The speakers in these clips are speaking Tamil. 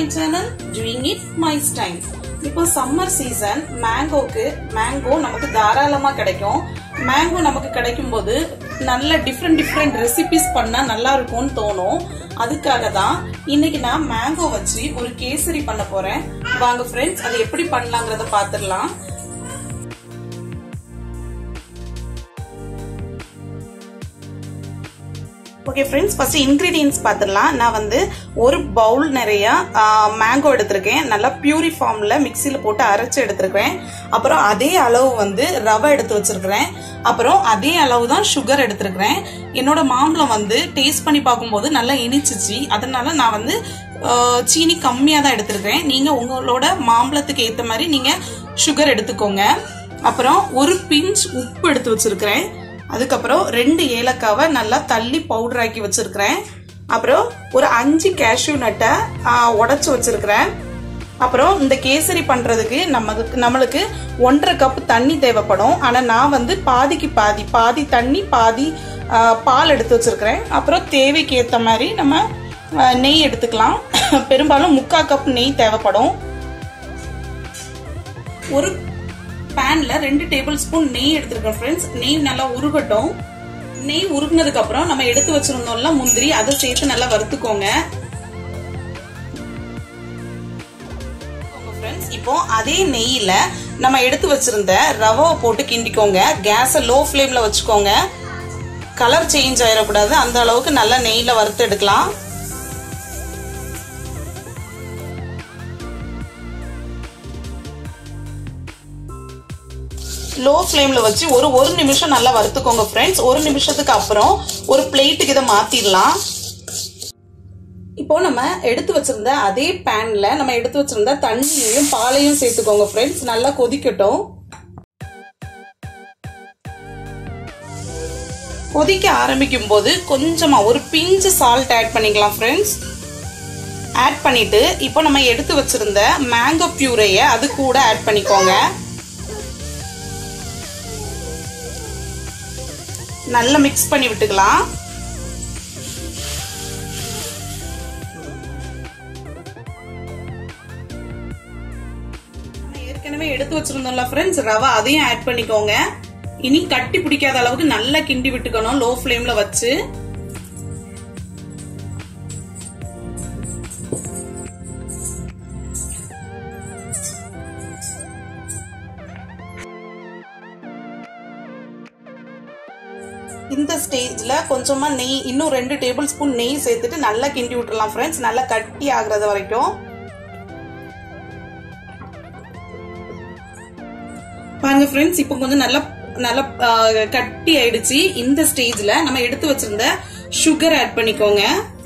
channel doing it my style இப்போ சம்மர் சீசன் மேங்கோக்கு மேங்கோ நமக்கு தாராளமா கிடைக்கும் மேங்கோ நமக்கு கிடைக்கும் போது நல்ல டிஃப்ரெண்ட் டிஃப்ரெண்ட் ரெசிபிஸ் பண்ணா நல்லா இருக்கும்னு தோணும் அதுக்காக தான் இன்னைக்கு நான் மேங்கோ வச்சு ஒரு கேசரி பண்ண போறேன் வாங்க ஃப்ரெண்ட்ஸ் அதை எப்படி பண்ணலாங்கிறத பாத்துடலாம் ஓகே ஃப்ரெண்ட்ஸ் ஃபர்ஸ்ட் இன்கிரீடியன்ஸ் பார்த்துடலாம் நான் வந்து ஒரு பவுல் நிறைய மேங்கோ எடுத்திருக்கேன் நல்லா பியூரி ஃபார்ம்ல மிக்சியில் போட்டு அரைச்சு எடுத்திருக்கேன் அப்புறம் அதே அளவு வந்து ரவை எடுத்து வச்சிருக்கிறேன் அப்புறம் அதே அளவு தான் சுகர் எடுத்திருக்கிறேன் என்னோட மாம்பழம் வந்து டேஸ்ட் பண்ணி பார்க்கும்போது நல்லா இனிச்சிச்சு அதனால நான் வந்து சீனி கம்மியாக தான் எடுத்திருக்கிறேன் நீங்கள் உங்களோட மாம்பழத்துக்கு ஏற்ற மாதிரி நீங்கள் சுகர் எடுத்துக்கோங்க அப்புறம் ஒரு பிஞ்ச் உப்பு எடுத்து வச்சிருக்கிறேன் அதுக்கப்புறம் ரெண்டு ஏலக்காவை நல்லா தள்ளி பவுடர் ஆக்கி வச்சிருக்கிறேன் அப்புறம் ஒரு அஞ்சு கேஷ்யூ நட்டை உடச்சி வச்சிருக்கிறேன் அப்புறம் இந்த கேசரி பண்றதுக்கு நமக்கு நம்மளுக்கு ஒன்றரை கப் தண்ணி தேவைப்படும் ஆனா நான் வந்து பாதிக்கு பாதி பாதி தண்ணி பாதி பால் எடுத்து வச்சிருக்கிறேன் அப்புறம் தேவைக்கு ஏற்ற மாதிரி நம்ம நெய் எடுத்துக்கலாம் பெரும்பாலும் முக்கால் கப் நெய் தேவைப்படும் ஒரு பேன்ல ரெண்டு டேபிள் ஸ்பூன் நெய் எடுத்திருக்கேன் ஃப்ரெண்ட்ஸ் நெய் நல்லா உருகட்டும் நெய் உருகுனதுக்கு அப்புறம் நம்ம எடுத்து வச்சிருந்தோம்ல முந்திரி அதை சேர்த்து நல்லா வறுத்துக்கோங்க இப்போ அதே நெய்யில நம்ம எடுத்து வச்சிருந்த ரவை போட்டு கிண்டிக்கோங்க கேஸ லோ ஃப்ளேம்ல வச்சுக்கோங்க கலர் சேஞ்ச் ஆயிடக்கூடாது அந்த அளவுக்கு நல்லா நெய்ல வறுத்து எடுக்கலாம் லோ ஃப்ளேம்ல வச்சு ஒரு ஒரு நிமிஷம் நல்லா வறுத்துக்கோங்க ஃப்ரெண்ட்ஸ் ஒரு நிமிஷத்துக்கு அப்புறம் ஒரு பிளேட்டுக்கு இதை மாத்திடலாம் இப்போ நம்ம எடுத்து வச்சிருந்த அதே பேன்ல நம்ம எடுத்து வச்சிருந்த தண்ணியையும் பாலையும் சேர்த்துக்கோங்க ஃப்ரெண்ட்ஸ் நல்லா கொதிக்கட்டும் கொதிக்க ஆரம்பிக்கும் போது கொஞ்சமா ஒரு பிஞ்சு சால்ட் ஆட் பண்ணிக்கலாம் ஃப்ரெண்ட்ஸ் ஆட் பண்ணிட்டு இப்போ நம்ம எடுத்து வச்சிருந்த மேங்கோ பியூரைய அது கூட ஆட் பண்ணிக்கோங்க நல்லா மிக்ஸ் பண்ணி விட்டுக்கலாம் ஏற்கனவே எடுத்து வச்சிருந்தோம்ல ஃப்ரெண்ட்ஸ் ரவை அதையும் ஆட் பண்ணிக்கோங்க இனி கட்டி பிடிக்காத அளவுக்கு நல்லா கிண்டி விட்டுக்கணும் லோ ஃப்ளேம்ல வச்சு இந்த ஸ்டேஜ்ல கொஞ்சமா நெய் இன்னும் ரெண்டு டேபிள் ஸ்பூன் நெய் சேர்த்துட்டு நல்லா கிண்டி விட்டுறலாம் ஃப்ரெண்ட்ஸ் நல்லா கட்டி ஆகுறது வரைக்கும் பாருங்க ஃப்ரெண்ட்ஸ் இப்போ கொஞ்சம் நல்லா நல்லா கட்டி ஆயிடுச்சு இந்த ஸ்டேஜ்ல நம்ம எடுத்து வச்சிருந்த சுகர் ஆட் பண்ணிக்கோங்க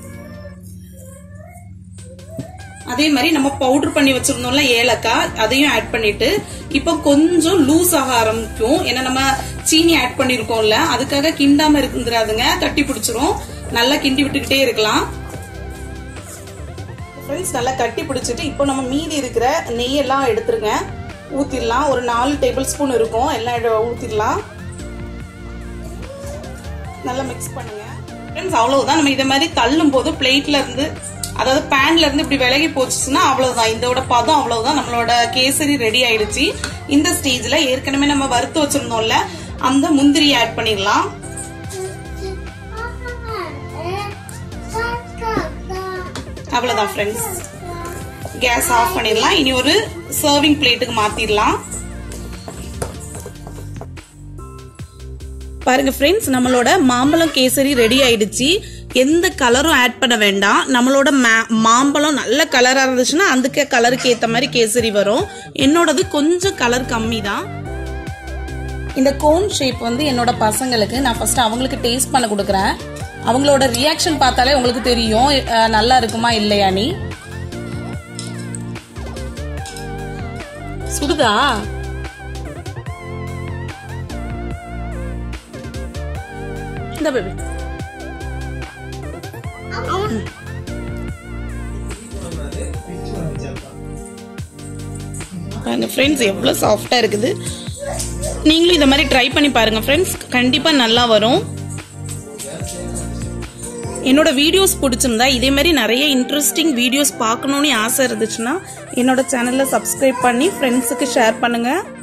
அதே மாதிரி நம்ம பவுடர் பண்ணி வச்சிருந்தோம்ல ஏலக்காய் அதையும் ஆட் பண்ணிட்டு இப்போ கொஞ்சம் லூஸ் ஆக ஆரம்பிக்கும் ஏன்னா நம்ம சீனி ஆட் பண்ணிருக்கோம்ல அதுக்காக கிண்டாம இருந்துடாதுங்க கட்டி பிடிச்சிரும் நல்லா கிண்டி விட்டுக்கிட்டே இருக்கலாம் ஃப்ரெண்ட்ஸ் நல்லா கட்டி பிடிச்சிட்டு இப்போ நம்ம மீதி இருக்கிற நெய்யெல்லாம் எடுத்துருங்க ஊத்திடலாம் ஒரு நாலு டேபிள் ஸ்பூன் இருக்கும் எல்லாம் ஊத்திடலாம் நல்லா மிக்ஸ் பண்ணுங்க ஃப்ரெண்ட்ஸ் அவ்வளவுதான் நம்ம இதை மாதிரி தள்ளும் போது பிளேட்ல இருந்து அதாவது பேன்ல இருந்து இப்படி விலகி போச்சுன்னா அவ்வளவுதான் இதோட பதம் அவ்வளவுதான் நம்மளோட கேசரி ரெடி ஆயிடுச்சு இந்த ஸ்டேஜ்ல ஏற்கனவே நம்ம வறுத்து வச்சிருந்தோம்ல அந்த முந்திரி ஆட் பண்ணிடலாம் அவ்வளவுதான் ஃப்ரெண்ட்ஸ் கேஸ் ஆஃப் பண்ணிடலாம் இனி ஒரு சர்விங் பிளேட்டுக்கு மாத்திடலாம் பாருங்க ஃப்ரெண்ட்ஸ் நம்மளோட மாம்பழம் கேசரி ரெடி ஆயிடுச்சு எந்த கலரும் ஆட் பண்ண வேண்டாம் நம்மளோட மாம்பழம் நல்ல கலரா இருந்துச்சுன்னா அதுக்கு கலருக்கு ஏத்த மாதிரி கேசரி வரும் என்னோடது கொஞ்சம் கலர் கம்மி தான் இந்த கோன் ஷேப் வந்து என்னோட பசங்களுக்கு நான் ஃபர்ஸ்ட் அவங்களுக்கு டேஸ்ட் பண்ண கொடுக்குறேன் அவங்களோட ரியாக்ஷன் பார்த்தாலே உங்களுக்கு தெரியும் நல்லா இருக்குமா இல்லையா நீ சுடுதா இந்த பேபி பாருங்க ஃப்ரெண்ட்ஸ் எவ்வளோ சாஃப்டாக இருக்குது நீங்களும் இந்த மாதிரி ட்ரை பண்ணி பாருங்க ஃப்ரெண்ட்ஸ் கண்டிப்பாக நல்லா வரும் என்னோட வீடியோஸ் பிடிச்சிருந்தா இதே மாதிரி நிறைய இன்ட்ரெஸ்டிங் வீடியோஸ் பார்க்கணும்னு ஆசை இருந்துச்சுன்னா என்னோட சேனலை சப்ஸ்கிரைப் பண்ணி ஃப்ரெண்ட்ஸுக்கு ஷேர் பண்ணுங்கள்